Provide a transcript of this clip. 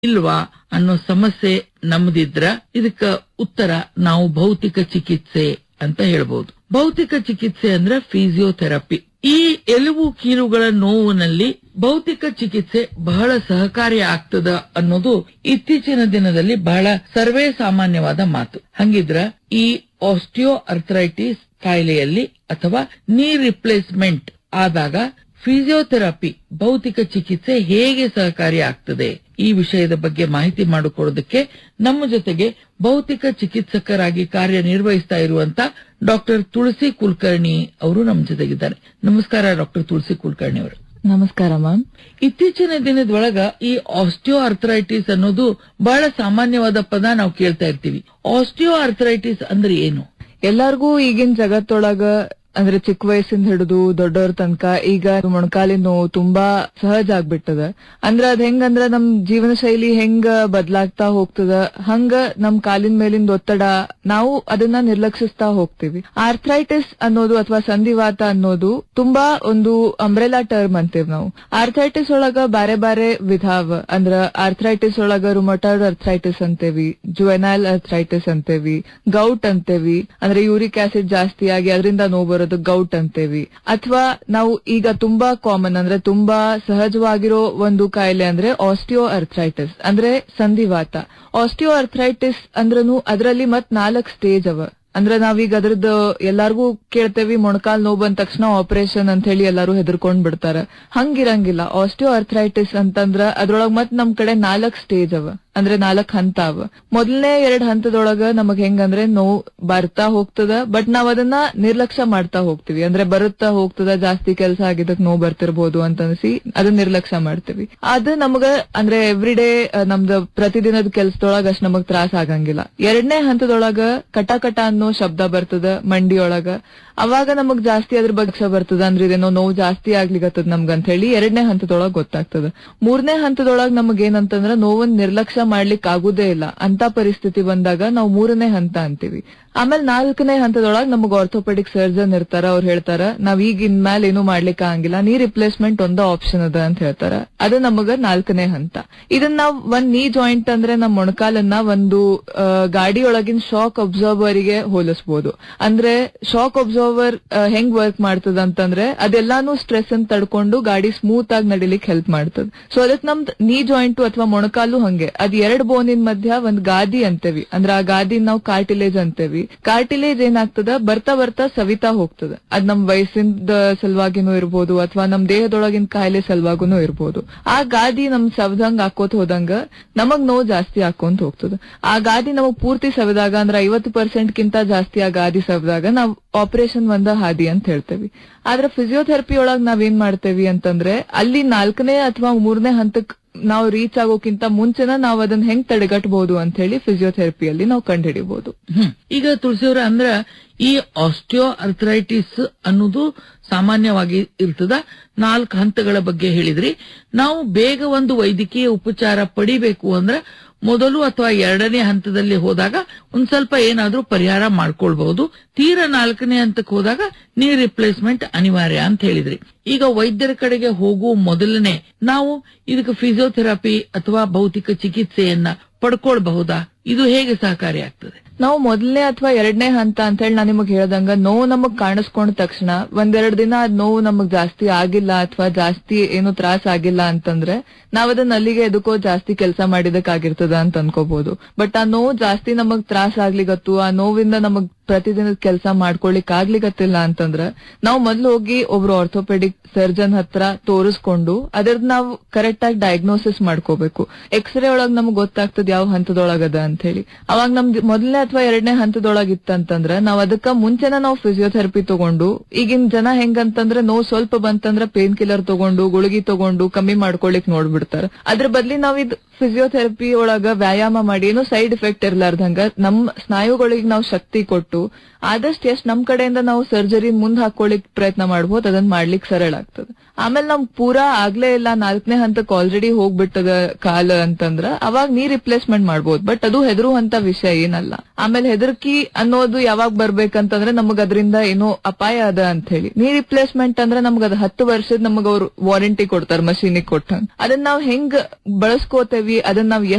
ಇಲ್ವಾ ಅನ್ನೋ ಸಮಸ್ಯೆ ನಮ್ದಿದ್ರ ಇದಕ್ಕ ಉತ್ತರ ನಾವು ಭೌತಿಕ ಚಿಕಿತ್ಸೆ ಅಂತ ಹೇಳ್ಬೋದು ಭೌತಿಕ ಚಿಕಿತ್ಸೆ ಅಂದ್ರೆ ಫಿಸಿಯೋಥೆರಪಿ ಈ ಎಲುಬು ಕೀಲುಗಳ ನೋವಿನಲ್ಲಿ ಭೌತಿಕ ಚಿಕಿತ್ಸೆ ಬಹಳ ಸಹಕಾರಿ ಆಗ್ತದ ಅನ್ನೋದು ಇತ್ತೀಚಿನ ದಿನದಲ್ಲಿ ಬಹಳ ಸರ್ವೇ ಸಾಮಾನ್ಯವಾದ ಮಾತು ಹಂಗಿದ್ರ ಈ ಆಸ್ಟಿಯೋ ಅರ್ಥರೈಟಿಸ್ ಕಾಯಿಲೆಯಲ್ಲಿ ಅಥವಾ ನೀ ರಿಪ್ಲೇಸ್ಮೆಂಟ್ ಆದಾಗ ಫಿಸಿಯೋಥೆರಪಿ ಭೌತಿಕ ಚಿಕಿತ್ಸೆ ಹೇಗೆ ಸಹಕಾರಿ ಆಗ್ತದೆ ಈ ವಿಷಯದ ಬಗ್ಗೆ ಮಾಹಿತಿ ಮಾಡಿಕೊಡೋದಕ್ಕೆ ನಮ್ಮ ಜೊತೆಗೆ ಭೌತಿಕ ಚಿಕಿತ್ಸಕರಾಗಿ ಕಾರ್ಯನಿರ್ವಹಿಸ್ತಾ ಇರುವಂತ ಡಾಕ್ಟರ್ ತುಳಸಿ ಕುಲಕರ್ಣಿ ಅವರು ನಮ್ಮ ಜೊತೆಗಿದ್ದಾರೆ ನಮಸ್ಕಾರ ಡಾಕ್ಟರ್ ತುಳಸಿ ಕುಲಕರ್ಣಿ ಅವರು ನಮಸ್ಕಾರ ಮ್ಯಾಮ್ ಇತ್ತೀಚಿನ ದಿನದೊಳಗ ಈ ಆಸ್ಟಿಯೋ ಅರ್ಥರೈಟಿಸ್ ಅನ್ನೋದು ಬಹಳ ಸಾಮಾನ್ಯವಾದ ಪದ ನಾವು ಕೇಳ್ತಾ ಇರ್ತೀವಿ ಆಸ್ಟಿಯೋ ಅರ್ಥರೈಟಿಸ್ ಅಂದ್ರೆ ಏನು ಎಲ್ಲಾರ್ಗೂ ಈಗಿನ ಜಗತ್ತೊಳಗ ಅಂದ್ರೆ ಚಿಕ್ಕ ವಯಸ್ಸಿಂದ ಹಿಡಿದು ದೊಡ್ಡವ್ರ ತನಕ ಈಗ ಮೊಣಕಾಲಿನ ನೋವು ತುಂಬಾ ಸಹಜ ಆಗ್ಬಿಟ್ಟದ ಅಂದ್ರ ಅದ್ ಹೆಂಗಂದ್ರ ನಮ್ ಜೀವನ ಶೈಲಿ ಹೆಂಗ ಬದ್ಲಾಗ್ತಾ ಹೋಗ್ತದ ಹಂಗ ನಮ್ ಕಾಲಿನ ಮೇಲಿಂದ ಒತ್ತಡ ನಾವು ಅದನ್ನ ನಿರ್ಲಕ್ಷಿಸ್ತಾ ಹೋಗ್ತೀವಿ ಆರ್ಥ್ರೈಟಿಸ್ ಅನ್ನೋದು ಅಥವಾ ಸಂಧಿವಾತ ಅನ್ನೋದು ತುಂಬಾ ಒಂದು ಅಂಬ್ರೆಲಾ ಟರ್ಮ್ ಅಂತೀವಿ ನಾವು ಆರ್ಥ್ರೈಟಿಸ್ ಒಳಗ ಬಾರೆ ಬಾರೆ ವಿಧಾವ ಅಂದ್ರ ಆರ್ಥ್ರೈಟಿಸ್ ಒಳಗ ರುಮಟಾಯ್ಡ್ ಅರ್ಥ್ರೈಟಿಸ್ ಅಂತೇವಿ ಜುವೆನೈಲ್ ಅರ್ಥ್ರೈಟಿಸ್ ಅಂತೇವಿ ಗೌಟ್ ಅಂತೇವಿ ಅಂದ್ರೆ ಯೂರಿಕ್ ಆಸಿಡ್ ಜಾಸ್ತಿ ಆಗಿ ಅದರಿಂದ ನೋವು ಬರೋದು ಗೌಟ್ ಅಂತೇವಿ ಅಥವಾ ನಾವು ಈಗ ತುಂಬಾ ಕಾಮನ್ ಅಂದ್ರೆ ತುಂಬಾ ಸಹಜವಾಗಿರೋ ಒಂದು ಕಾಯಿಲೆ ಅಂದ್ರೆ ಆಸ್ಟಿಯೋ ಅರ್ಥ್ರೈಟಿಸ್ ಅಂದ್ರೆ ಸಂಧಿವಾತ ಆಸ್ಟಿಯೋ ಅರ್ಥ್ರೈಟಿಸ್ ಅಂದ್ರೂ ಅದರಲ್ಲಿ ಮತ್ ನಾಲ್ಕ್ ಸ್ಟೇಜ್ ಅವ ಅಂದ್ರೆ ನಾವೀಗ ಅದ್ರದ್ದು ಎಲ್ಲಾರ್ಗೂ ಕೇಳ್ತೇವಿ ಮೊಣಕಾಲ್ ನೋವು ಬಂದ ತಕ್ಷಣ ಆಪರೇಷನ್ ಅಂತ ಹೇಳಿ ಎಲ್ಲಾರು ಹೆದರ್ಕೊಂಡ್ ಬಿಡ್ತಾರ ಹಂಗಿರಂಗಿಲ್ಲ ಆಸ್ಟಿಯೋ ಅರ್ಥ್ರೈಟಿಸ್ ಅಂತಂದ್ರ ಅದ್ರೊಳಗ್ ಮತ್ ನಮ್ ಕಡೆ ನಾಲ್ಕ್ ಸ್ಟೇಜ್ ಅವ ಅಂದ್ರೆ ನಾಲ್ಕ್ ಹಂತ ಅವ ಮೊದಲನೇ ಎರಡ್ ಹಂತದೊಳಗ ನಮಗ್ ಹೆಂಗಂದ್ರೆ ನೋವು ಬರ್ತಾ ಹೋಗ್ತದ ಬಟ್ ನಾವ್ ಅದನ್ನ ನಿರ್ಲಕ್ಷ್ಯ ಮಾಡ್ತಾ ಹೋಗ್ತಿವಿ ಅಂದ್ರೆ ಬರುತ್ತಾ ಹೋಗ್ತದ ಜಾಸ್ತಿ ಕೆಲಸ ಆಗಿದ್ದಕ್ ನೋವು ಬರ್ತಿರ್ಬೋದು ಅಂತ ಅನ್ಸಿ ಅದನ್ನ ನಿರ್ಲಕ್ಷ್ಯ ಮಾಡ್ತೀವಿ ಅದು ನಮಗ ಅಂದ್ರೆ ಎವ್ರಿ ಡೇ ನಮ್ದು ಪ್ರತಿದಿನದ ಕೆಲ್ಸದೊಳಗ ಅಷ್ಟ್ ನಮಗ್ ತ್ರಾಸ ಆಗಂಗಿಲ್ಲ ಎರಡನೇ ಹಂತದೊಳಗ ಕಟ ಕಟ ಅನ್ನೋ ಶಬ್ದ ಬರ್ತದ ಮಂಡಿಯೊಳಗ ಅವಾಗ ನಮಗ್ ಜಾಸ್ತಿ ಅದ್ರ ಬಗ್ಗೆ ಬರ್ತದ ಅಂದ್ರೆ ಇದೇನೋ ನೋವು ಜಾಸ್ತಿ ಆಗ್ಲಿಕತ್ತದ ನಮ್ಗಂತ ಹೇಳಿ ಎರಡನೇ ಹಂತದೊಳಗ ಗೊತ್ತಾಗ್ತದ ಮೂರನೇ ಹಂತದೊಳಗ ನಮಗ್ ಏನಂತಂದ್ರ ನೋವನ್ ನಿರ್ಲಕ್ಷ್ಯ ಮಾಡ್ಲಿಕ್ ಆಗುದೇ ಇಲ್ಲ ಅಂತ ಪರಿಸ್ಥಿತಿ ಬಂದಾಗ ನಾವು ಮೂರನೇ ಹಂತ ಅಂತೀವಿ ಆಮೇಲೆ ನಾಲ್ಕನೇ ಹಂತದೊಳಗ ನಮಗ್ ಆರ್ಥೋಪೆಡಿಕ್ ಸರ್ಜನ್ ಇರ್ತಾರ ಅವ್ರು ಹೇಳ್ತಾರ ನಾವ್ ಈಗ ಇನ್ಮೇಲೆ ಏನು ಮಾಡ್ಲಿಕ್ಕೆ ಆಗಂಗಿಲ್ಲ ನೀ ರಿಪ್ಲೇಸ್ಮೆಂಟ್ ಒಂದ ಆಪ್ಷನ್ ಅದ ಅಂತ ಹೇಳ್ತಾರ ಅದು ನಮಗ ನಾಲ್ಕನೇ ಹಂತ ಇದನ್ನ ನಾವ್ ಒಂದ್ ನೀ ಜಾಯಿಂಟ್ ಅಂದ್ರೆ ನಮ್ ಮೊಣಕಾಲನ್ನ ಒಂದು ಆ, ಗಾಡಿಯೊಳಗಿನ ಶಾಕ್ ಅಬ್ಸರ್ವರ್ ಗೆ ಹೋಲಿಸಬಹುದು ಅಂದ್ರೆ ಶಾಕ್ ಅಬ್ಸರ್ವರ್ ಹೆಂಗ್ ವರ್ಕ್ ಮಾಡ್ತದ ಅಂತಂದ್ರೆ ಅದೆಲ್ಲಾನು ಸ್ಟ್ರೆಸ್ ಅನ್ನು ತಡ್ಕೊಂಡು ಗಾಡಿ ಸ್ಮೂತ್ ಆಗಿ ನಡಿಲಿಕ್ಕೆ ಹೆಲ್ಪ್ ಮಾಡ್ತದ ಸೊ ಅದಕ್ ನಮ್ದ್ ನೀ ಜಾಯಿಂಟ್ ಅಥವಾ ಮೊಣಕಾಲು ಹಂಗೆ ಅದ್ ಎರಡ್ ಬೋನಿನ ಮಧ್ಯ ಒಂದ್ ಗಾದಿ ಅಂತೇವಿ ಅಂದ್ರೆ ಆ ಗಾದಿ ನಾವು ಕಾರ್ಟಿಲೇಜ್ ಅಂತೇವಿ ಕಾರ್ಟಿಲೇಜ್ ಏನಾಗ್ತದ ಬರ್ತಾ ಬರ್ತಾ ಸವಿತಾ ಹೋಗ್ತದ ಅದ್ ನಮ್ ವಯಸ್ಸಿಂದ ಸಲುವಾಗಿನೂ ಇರ್ಬೋದು ಅಥವಾ ನಮ್ ದೇಹದೊಳಗಿನ ಕಾಯಿಲೆ ಸಲುವಾಗುನು ಇರ್ಬೋದು ಆ ಗಾದಿ ನಮ್ ಸವದಂಗ್ ಹಾಕೋತ್ ಹೋದಂಗ ನಮಗ್ ನೋವು ಜಾಸ್ತಿ ಹಾಕೊಂತ ಹೋಗ್ತದ ಆ ಗಾದಿ ನಮಗ್ ಪೂರ್ತಿ ಸವಿದಾಗ ಅಂದ್ರೆ ಐವತ್ತು ಪರ್ಸೆಂಟ್ ಕಿಂತ ಜಾಸ್ತಿ ಆ ಗಾದಿ ಸವಿದಾಗ ನಾವ್ ಆಪರೇಷನ್ ಒಂದ ಹಾದಿ ಅಂತ ಹೇಳ್ತೇವಿ ಆದ್ರೆ ಫಿಸಿಯೋಥೆರಪಿ ಒಳಗ್ ನಾವೇನ್ ಮಾಡ್ತೇವಿ ಅಂತಂದ್ರೆ ಅಲ್ಲಿ ನಾಲ್ಕನೇ ಅಥವಾ ಮೂರನೇ ಹಂತಕ್ ನಾವು ರೀಚ್ ಆಗೋಕ್ಕಿಂತ ಮುಂಚೆನ ನಾವ್ ಅದನ್ನ ಹೆಂಗ್ ತಡೆಗಟ್ಟಬಹುದು ಅಂತ ಹೇಳಿ ಫಿಸಿಯೋಥೆರಪಿಯಲ್ಲಿ ನಾವು ಕಂಡುಹಿಡಿಬಹುದು ಹ್ಮ್. ಈಗ ತುಳಸಿಯವರ ಅಂದ್ರ ಈ ಆಸ್ಟಿಯೋ ಅರ್ಥರೈಟಿಸ್ ಅನ್ನೋದು ಸಾಮಾನ್ಯವಾಗಿ ಇರ್ತದ ನಾಲ್ಕು ಹಂತಗಳ ಬಗ್ಗೆ ಹೇಳಿದ್ರಿ ನಾವು ಬೇಗ ಒಂದು ವೈದ್ಯಕೀಯ ಉಪಚಾರ ಪಡಿಬೇಕು ಅಂದ್ರೆ ಮೊದಲು ಅಥವಾ ಎರಡನೇ ಹಂತದಲ್ಲಿ ಹೋದಾಗ ಒಂದ್ ಸ್ವಲ್ಪ ಏನಾದ್ರೂ ಪರಿಹಾರ ಮಾಡ್ಕೊಳ್ಬಹುದು ತೀರ ನಾಲ್ಕನೇ ಹಂತಕ್ಕೆ ಹೋದಾಗ ನೀ ರಿಪ್ಲೇಸ್ಮೆಂಟ್ ಅನಿವಾರ್ಯ ಅಂತ ಹೇಳಿದ್ರಿ ಈಗ ವೈದ್ಯರ ಕಡೆಗೆ ಹೋಗುವ ಮೊದಲನೇ ನಾವು ಇದಕ್ಕೆ ಫಿಸಿಯೋಥೆರಪಿ ಅಥವಾ ಭೌತಿಕ ಚಿಕಿತ್ಸೆಯನ್ನ ಪಡ್ಕೊಳ್ಬಹುದಾ ಇದು ಹೇಗೆ ಸಹಕಾರಿ ಆಗ್ತದೆ ನಾವು ಮೊದಲನೇ ಅಥವಾ ಎರಡನೇ ಹಂತ ಅಂತ ಹೇಳಿ ನಾನು ನಿಮಗ್ ಹೇಳ್ದಂಗ ನೋವು ನಮಗ್ ಕಾಣಿಸ್ಕೊಂಡ ತಕ್ಷಣ ಒಂದೆರಡು ದಿನ ಅದ್ ನೋವು ನಮಗ್ ಜಾಸ್ತಿ ಆಗಿಲ್ಲ ಅಥವಾ ಜಾಸ್ತಿ ಏನು ತ್ರಾಸ ಆಗಿಲ್ಲ ಅಂತಂದ್ರೆ ನಾವ್ ಅದನ್ನ ಅಲ್ಲಿಗೆ ಎದಕ್ಕೋ ಜಾಸ್ತಿ ಕೆಲಸ ಮಾಡಿದಕ್ಕಾಗಿರ್ತದ ಅಂತ ಅನ್ಕೋಬಹುದು ಬಟ್ ಆ ನೋವು ಜಾಸ್ತಿ ನಮಗ್ ತ್ರಾಸ ಆಗ್ಲಿಗತ್ತು ಆ ನೋವಿಂದ ನಮಗ್ ಪ್ರತಿದಿನದ ಕೆಲಸ ಮಾಡ್ಕೊಳಿಕ್ ಆಗ್ಲಿಗತ್ತಿಲ್ಲ ಅಂತಂದ್ರ ನಾವು ಮೊದ್ಲು ಹೋಗಿ ಒಬ್ರು ಆರ್ಥೋಪೆಡಿಕ್ ಸರ್ಜನ್ ಹತ್ರ ತೋರಿಸ್ಕೊಂಡು ಅದ್ರದ್ ನಾವು ಕರೆಕ್ಟ್ ಆಗಿ ಡಯಾಗ್ನೋಸಿಸ್ ಮಾಡ್ಕೋಬೇಕು ಎಕ್ಸ್ರೇ ಒಳಗ್ ನಮ್ಗ್ ಗೊತ್ತಾಗ್ತದ ಯಾವ ಹಂತದೊಳಗದ ಅಂತ ಹೇಳಿ ಅವಾಗ ನಮ್ದು ಮೊದಲನೇ ಅಥವಾ ಎರಡನೇ ಹಂತದೊಳಗ್ ಇತ್ತಂತಂದ್ರ ನಾವ್ ಅದಕ್ಕ ಮುಂಚೆನ ನಾವು ಫಿಸಿಯೋಥೆರಪಿ ತಗೊಂಡು ಈಗಿನ ಜನ ಹೆಂಗಂತಂದ್ರೆ ನೋವು ಸ್ವಲ್ಪ ಬಂತಂದ್ರ ಪೇನ್ ಕಿಲ್ಲರ್ ತಗೊಂಡು ಗುಳಿಗಿ ತಗೊಂಡು ಕಮ್ಮಿ ಮಾಡ್ಕೊಳಿಕ್ ನೋಡ್ಬಿಡ್ತಾರ ಅದ್ರ ಬದ್ಲಿ ನಾವ್ ಇದು ಫಿಸಿಯೋಥೆರಪಿ ಒಳಗ ವ್ಯಾಯಾಮ ಮಾಡಿ ಏನು ಸೈಡ್ ಎಫೆಕ್ಟ್ ಇರ್ಲಾರ್ದಂಗ ನಮ್ ಸ್ನಾಯುಗಳಿಗೆ ನಾವು ಶಕ್ತಿ ಕೊಟ್ಟು ಆದಷ್ಟು ಎಷ್ಟ್ ನಮ್ ಕಡೆಯಿಂದ ನಾವು ಸರ್ಜರಿ ಮುಂದ್ ಹಾಕೊಳ್ಳಿಕ್ ಪ್ರಯತ್ನ ಮಾಡ್ಬೋದು ಅದನ್ನ ಮಾಡ್ಲಿಕ್ ಸರಳ ಆಗ್ತದೆ ಆಮೇಲೆ ನಮ್ ಪೂರಾ ಆಗ್ಲೇ ಇಲ್ಲ ನಾಲ್ಕನೇ ಹಂತಕ್ಕೆ ಆಲ್ರೆಡಿ ಹೋಗ್ಬಿಟ್ಟದ ಕಾಲ ಅಂತಂದ್ರ ಅವಾಗ ನೀ ರಿಪ್ಲೇಸ್ಮೆಂಟ್ ಮಾಡ್ಬೋದು ಬಟ್ ಅದು ಹೆದರುವಂತ ವಿಷಯ ಏನಲ್ಲ ಆಮೇಲೆ ಹೆದರ್ಕಿ ಅನ್ನೋದು ಯಾವಾಗ ಬರ್ಬೇಕಂತಂದ್ರೆ ನಮಗ್ ಅದರಿಂದ ಏನೋ ಅಪಾಯ ಅದ ಅಂತ ಹೇಳಿ ನೀ ರಿಪ್ಲೇಸ್ಮೆಂಟ್ ಅಂದ್ರೆ ನಮ್ಗ ಅದ್ ಹತ್ತು ವರ್ಷದ ನಮಗ್ ಅವ್ರು ವಾರಂಟಿ ಕೊಡ್ತಾರ ಮಷೀನಿಗೆ ಕೊಟ್ಟಂಗ್ ಅದನ್ನ ನಾವ್ ಹೆಂಗ್ ಬಳಸ್ಕೋತೇವಿ ಅದನ್ನ ನಾವ್